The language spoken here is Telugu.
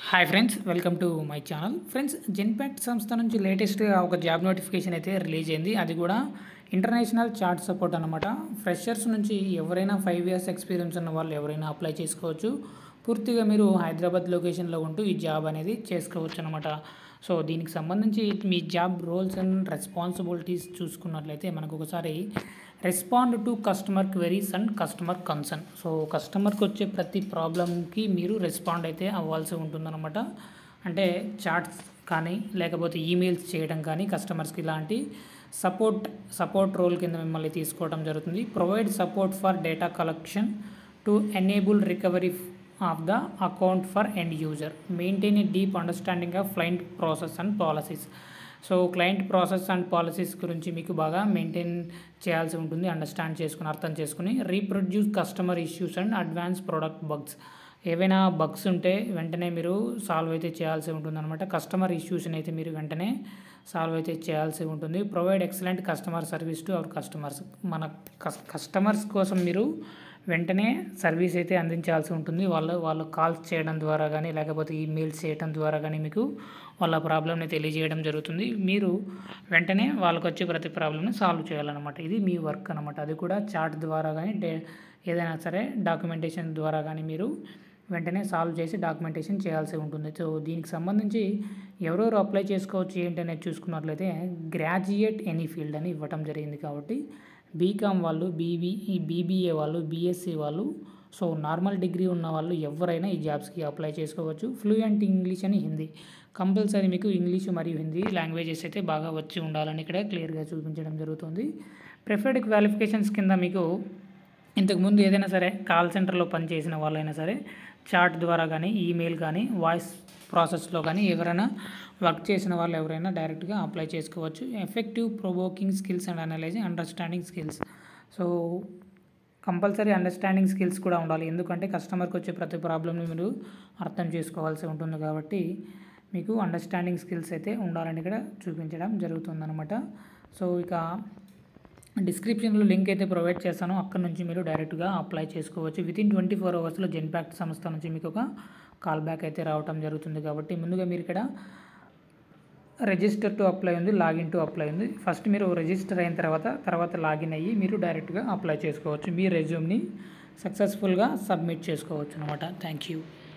hi friends welcome to my channel friends Genpact సంస్థ నుంచి లేటెస్ట్గా ఒక జాబ్ నోటిఫికేషన్ అయితే రిలీజ్ అయింది అది కూడా ఇంటర్నేషనల్ చార్ట్ సపోర్ట్ అనమాట ఫ్రెషర్స్ నుంచి ఎవరైనా ఫైవ్ ఇయర్స్ ఎక్స్పీరియన్స్ ఉన్న వాళ్ళు ఎవరైనా అప్లై చేసుకోవచ్చు పూర్తిగా మీరు హైదరాబాద్ లొకేషన్లో ఉంటూ ఈ జాబ్ అనేది చేసుకోవచ్చు అనమాట సో దీనికి సంబంధించి మీ జాబ్ రోల్స్ అండ్ రెస్పాన్సిబిలిటీస్ చూసుకున్నట్లయితే మనకు ఒకసారి respond to customer queries and customer concern so కస్టమర్కి వచ్చే ప్రతి ప్రాబ్లమ్కి మీరు రెస్పాండ్ అయితే అవ్వాల్సి ఉంటుందన్నమాట అంటే చాట్స్ కానీ లేకపోతే ఈమెయిల్స్ చేయడం కానీ కస్టమర్స్కి ఇలాంటి సపోర్ట్ సపోర్ట్ రోల్ కింద మిమ్మల్ని తీసుకోవడం జరుగుతుంది provide support for data collection to enable recovery of the account for end user maintain a deep understanding of client process and policies so client process and policies గురించి మీకు బాగా మెయింటైన్ చేయాల్సి ఉంటుంది అండర్స్టాండ్ చేసుకుని అర్థం చేసుకుని reproduce customer issues and advance product bugs ఏవైనా బగ్స్ ఉంటే వెంటనే మీరు సాల్వ్ అయితే చేయాల్సి ఉంటుంది అనమాట కస్టమర్ ఇష్యూస్ని అయితే మీరు వెంటనే సాల్వ్ అయితే చేయాల్సి ఉంటుంది provide excellent customer service to our customers మన కస్టమర్స్ కోసం మీరు వెంటనే సర్వీస్ అయితే అందించాల్సి ఉంటుంది వాళ్ళు వాళ్ళు కాల్స్ చేయడం ద్వారా కానీ లేకపోతే ఈమెయిల్స్ చేయడం ద్వారా కానీ మీకు వాళ్ళ ప్రాబ్లమ్ని తెలియజేయడం జరుగుతుంది మీరు వెంటనే వాళ్ళకి వచ్చే ప్రతి ప్రాబ్లమ్ని సాల్వ్ చేయాలన్నమాట ఇది మీ వర్క్ అనమాట అది కూడా చాట్ ద్వారా కానీ డే ఏదైనా సరే డాక్యుమెంటేషన్ ద్వారా కానీ మీరు వెంటనే సాల్వ్ చేసి డాక్యుమెంటేషన్ చేయాల్సి ఉంటుంది సో దీనికి సంబంధించి ఎవరెవరు అప్లై చేసుకోవచ్చు ఏంటి అనేది చూసుకున్నట్లయితే గ్రాడ్యుయేట్ ఎనీ ఫీల్డ్ అని ఇవ్వటం జరిగింది కాబట్టి బీకామ్ వాళ్ళు బీబీ ఈ బీబీఏ వాళ్ళు బీఎస్సీ వాళ్ళు సో నార్మల్ డిగ్రీ ఉన్న వాళ్ళు ఎవరైనా ఈ జాబ్స్కి అప్లై చేసుకోవచ్చు ఫ్లూయెంట్ ఇంగ్లీష్ అని హిందీ కంపల్సరీ మీకు ఇంగ్లీష్ మరియు హిందీ లాంగ్వేజెస్ అయితే బాగా వచ్చి ఉండాలని ఇక్కడ క్లియర్గా చూపించడం జరుగుతుంది ప్రిఫర్డ్ క్వాలిఫికేషన్స్ కింద మీకు ఇంతకుముందు ఏదైనా సరే కాల్ సెంటర్లో పనిచేసిన వాళ్ళైనా సరే చాట్ ద్వారా కానీ ఈమెయిల్ కానీ వాయిస్ ప్రాసెస్లో కానీ ఎవరైనా వర్క్ చేసిన వాళ్ళు ఎవరైనా డైరెక్ట్గా అప్లై చేసుకోవచ్చు effective provoking skills and analysing understanding skills so compulsory understanding skills కూడా ఉండాలి ఎందుకంటే కస్టమర్కి వచ్చే ప్రతి ప్రాబ్లమ్ని మీరు అర్థం చేసుకోవాల్సి ఉంటుంది కాబట్టి మీకు అండర్స్టాండింగ్ స్కిల్స్ అయితే ఉండాలని ఇక్కడ చూపించడం జరుగుతుందన్నమాట సో ఇక డిస్క్రిప్షన్లో లింక్ అయితే ప్రొవైడ్ చేస్తాను అక్కడ నుంచి మీరు డైరెక్ట్గా అప్లై చేసుకోవచ్చు విత్ ఇన్ ట్వంటీ ఫోర్ అవర్స్లో జెన్పాక్ట్ సంస్థ నుంచి మీకు ఒక కాల్ బ్యాక్ అయితే రావటం జరుగుతుంది కాబట్టి ముందుగా మీరు ఇక్కడ రిజిస్టర్ టు అప్లై ఉంది లాగిన్ టు అప్లై ఉంది ఫస్ట్ మీరు రిజిస్టర్ అయిన తర్వాత తర్వాత లాగిన్ అయ్యి మీరు డైరెక్ట్గా అప్లై చేసుకోవచ్చు మీ రెజ్యూమ్ని సక్సెస్ఫుల్గా సబ్మిట్ చేసుకోవచ్చు అనమాట థ్యాంక్ యూ